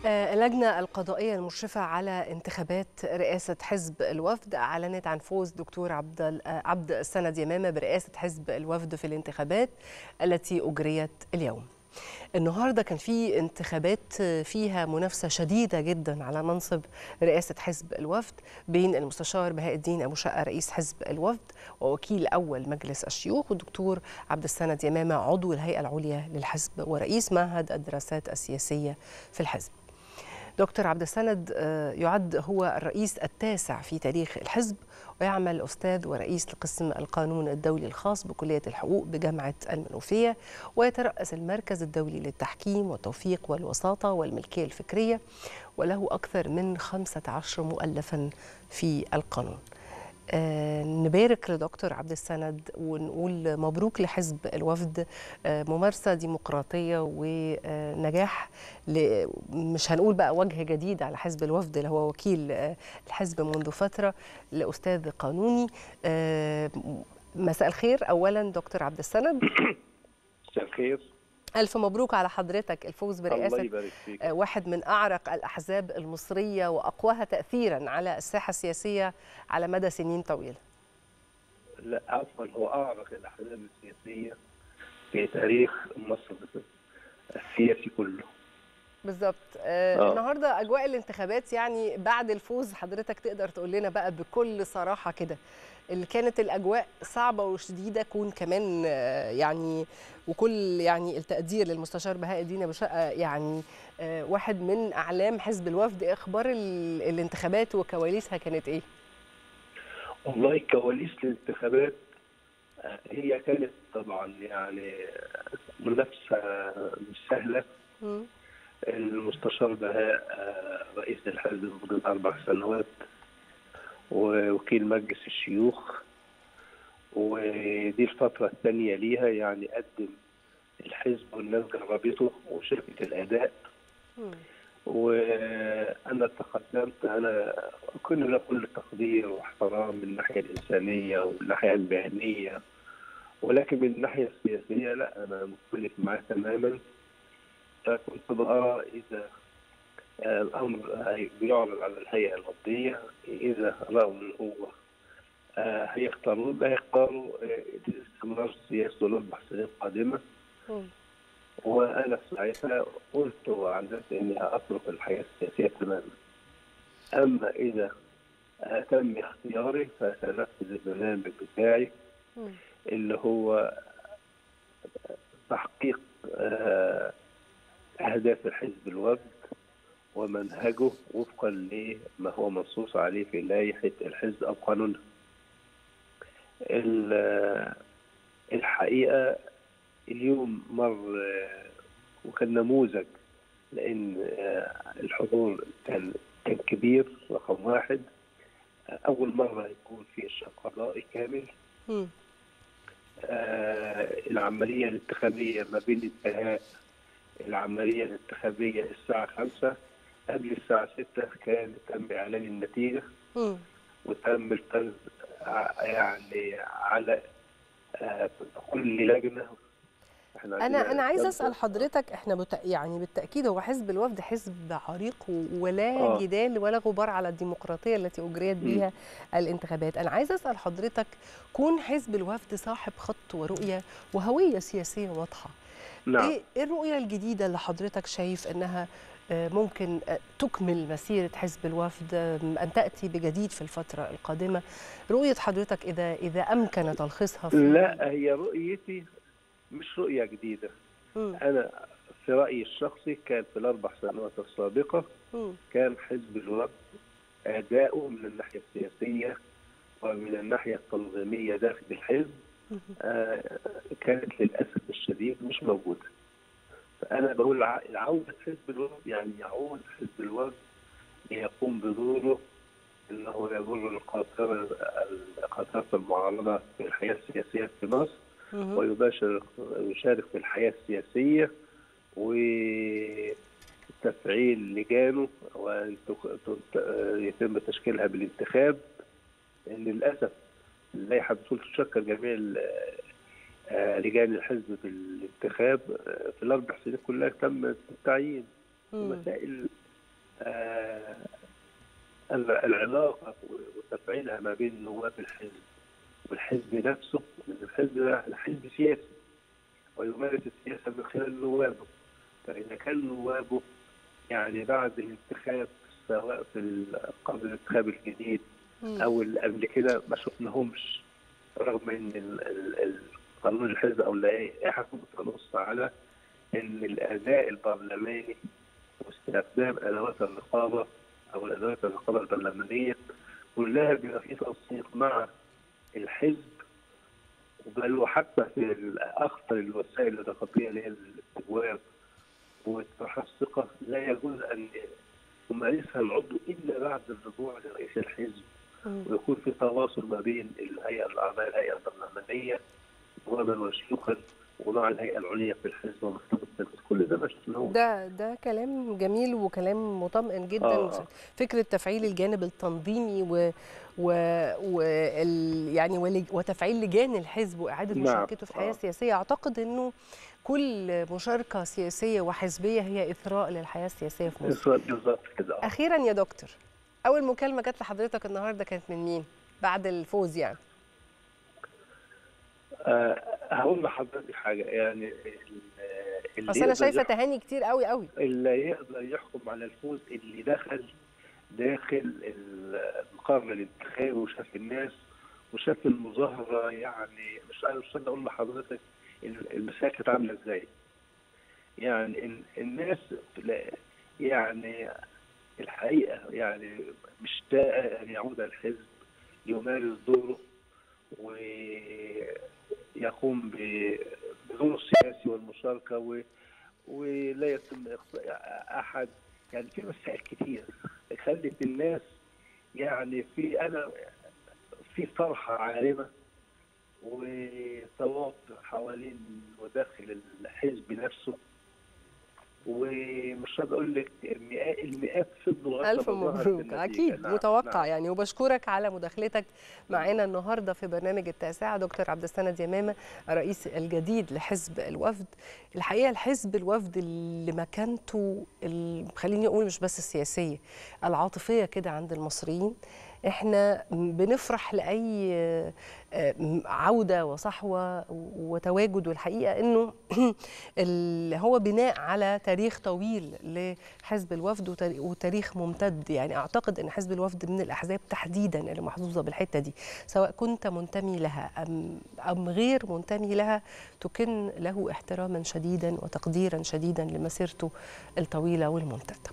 اللجنة القضائية المشرفة على انتخابات رئاسة حزب الوفد أعلنت عن فوز دكتور عبد عبد السند يمامة برئاسة حزب الوفد في الانتخابات التي أجريت اليوم. النهارده كان في انتخابات فيها منافسه شديده جدا على منصب رئاسه حزب الوفد بين المستشار بهاء الدين ابو شقه رئيس حزب الوفد ووكيل اول مجلس الشيوخ والدكتور عبد السند يمامه عضو الهيئه العليا للحزب ورئيس معهد الدراسات السياسيه في الحزب. دكتور عبد السند يعد هو الرئيس التاسع في تاريخ الحزب ويعمل أستاذ ورئيس لقسم القانون الدولي الخاص بكلية الحقوق بجامعة المنوفية ويترأس المركز الدولي للتحكيم والتوفيق والوساطة والملكية الفكرية وله أكثر من 15 مؤلفا في القانون آه نبارك لدكتور عبد السند ونقول مبروك لحزب الوفد آه ممارسه ديمقراطيه ونجاح مش هنقول بقى وجه جديد على حزب الوفد اللي هو وكيل آه الحزب منذ فتره لاستاذ قانوني مساء الخير اولا دكتور عبد السند مساء الخير ألف مبروك على حضرتك الفوز برئاسة الله يبارك فيك. واحد من أعرق الأحزاب المصرية وأقواها تأثيرا على الساحة السياسية على مدى سنين طويلة لا عفوا هو أعرق الأحزاب السياسية في تاريخ مصر السياسي كله بالظبط آه آه. النهارده اجواء الانتخابات يعني بعد الفوز حضرتك تقدر تقول لنا بقى بكل صراحه كده اللي كانت الاجواء صعبه وشديده كون كمان آه يعني وكل يعني التقدير للمستشار بهاء الدين ابو شقه يعني آه واحد من اعلام حزب الوفد اخبار الانتخابات وكواليسها كانت ايه؟ والله كواليس الانتخابات هي كانت طبعا يعني منافسه مش سهله م. المستشار بهاء رئيس الحزب لمدة أربع سنوات ووكيل مجلس الشيوخ ودي الفترة الثانية ليها يعني قدم الحزب والناس جربته وشركة الأداء وأنا تقدمت أنا كل كل تقدير واحترام من الناحية الإنسانية والناحية المهنية ولكن من الناحية السياسية لا أنا مختلف معاه تماما كنت بأرى إذا الأمر بيعرض على الهيئة الوضعية إذا رأوا إن هو هيختاروا ده هيختاروا استمرار سياسة الأربع سنين القادمة وأنا ساعتها قلت وعندت إني أترك الحياة السياسية تماما أما إذا تم اختياري فسنفذ البرنامج بتاعي اللي هو تحقيق أهداف الحزب الوفد ومنهجه وفقا لما هو منصوص عليه في لائحة الحزب أو قانونه. الحقيقة اليوم مر وكان نموذج لأن الحضور كان كان كبير رقم واحد أول مرة يكون في إشراف قضائي كامل آه العملية الانتخابية ما بين انتهاء العملية الانتخابية الساعة خمسة قبل الساعة ستة كان تم إعلان النتيجة م. وتم الفرز يعني على آه كل لجنة احنا انا انا عايز اسال حضرتك احنا بت... يعني بالتاكيد هو حزب الوفد حزب عريق ولا آه. جدال ولا غبار على الديمقراطيه التي اجريت بها م. الانتخابات انا عايز اسال حضرتك كون حزب الوفد صاحب خط ورؤيه وهويه سياسيه واضحه نعم. ايه الرؤيه الجديده اللي حضرتك شايف انها ممكن تكمل مسيره حزب الوفد ان تاتي بجديد في الفتره القادمه رؤيه حضرتك اذا اذا امكن تلخيصها في لا هي رؤيتي مش رؤيه جديده م. انا في رايي الشخصي كان في الاربع سنوات السابقه م. كان حزب الوفد اداؤه من الناحيه السياسيه ومن الناحيه التنظيميه داخل الحزب آه كانت للاسف الشديد مش موجوده. فانا بقول عوده حزب الوفد يعني يعود حزب الوفد ليقوم بدوره انه يضر القاطره قاطره المعارضه في الحياه السياسيه في مصر ويباشر ويشارك في الحياه السياسيه وتفعيل لجانه وان يتم تشكيلها بالانتخاب للاسف اللائحه بتقول تشكل جميع لجان الحزب بالانتخاب في الاربع سنين كلها تم التعيين مسائل آه العلاقه وتفعيلها ما بين نواب الحزب والحزب نفسه الحزب ده حزب سياسي ويمارس السياسه من خلال نوابه فاذا كان نوابه يعني بعد الانتخاب سواء في قبل الانتخاب الجديد او اللي قبل كده ما شفناهمش رغم ان قانون الحزب او اللائحه بتنص على ان الاداء البرلماني واستخدام ادوات الرقابه او الادوات الرقابه البرلمانيه كلها بيبقى في تنسيق مع الحزب بل وحتى في اخطر الوسائل الرقابيه اللي هي الاستجواب واطراح الثقه لا يجوز ان يمارسها العضو الا بعد الرجوع لرئيس الحزب ويكون في تواصل ما بين الهيئه الاعضاء الهيئه البرلمانيه نوابا وشيوخا ومع الهيئه العليا في الحزب ومكتب التنفيذ كل ده ما شفناهوش ده ده كلام جميل وكلام مطمئن جدا آه. فكره تفعيل الجانب التنظيمي و و, و ال يعني وتفعيل لجان الحزب واعاده مشاركته في الحياه السياسيه اعتقد انه كل مشاركه سياسيه وحزبيه هي اثراء للحياه السياسيه في مصر بالظبط كده اخيرا يا دكتور اول مكالمه جت لحضرتك النهارده كانت من مين بعد الفوز يعني أه هقول لحضرتك حاجه يعني اصل انا شايفه تهاني كتير قوي قوي اللي يقدر يحكم على الفوز اللي دخل داخل المقر الانتخابي وشاف الناس وشاف المظاهره يعني مش عارف مش اقول لحضرتك المساحه كانت عامله ازاي يعني الناس يعني الحقيقه يعني مشتاقه ان يعود الحزب يمارس دوره ويقوم بدوره السياسي والمشاركه و... ولا يتم اقصاء احد يعني في مسائل كتير خلت الناس يعني في انا في فرحه عارمه وتواطؤ حوالين وداخل الحزب نفسه ومش هقدر اقول لك المئات المئات فضلوا الف مبروك اكيد نعم متوقع نعم. يعني وبشكرك على مداخلتك معنا النهارده في برنامج التاسعه دكتور عبد السند يمامه الرئيس الجديد لحزب الوفد الحقيقه الحزب الوفد اللي مكانته خليني اقول مش بس السياسيه العاطفيه كده عند المصريين احنا بنفرح لاي عوده وصحوه وتواجد والحقيقه انه هو بناء على تاريخ طويل لحزب الوفد وتاريخ ممتد يعني اعتقد ان حزب الوفد من الاحزاب تحديدا اللي محظوظه بالحته دي سواء كنت منتمي لها ام ام غير منتمي لها تكن له احتراما شديدا وتقديرا شديدا لمسيرته الطويله والممتده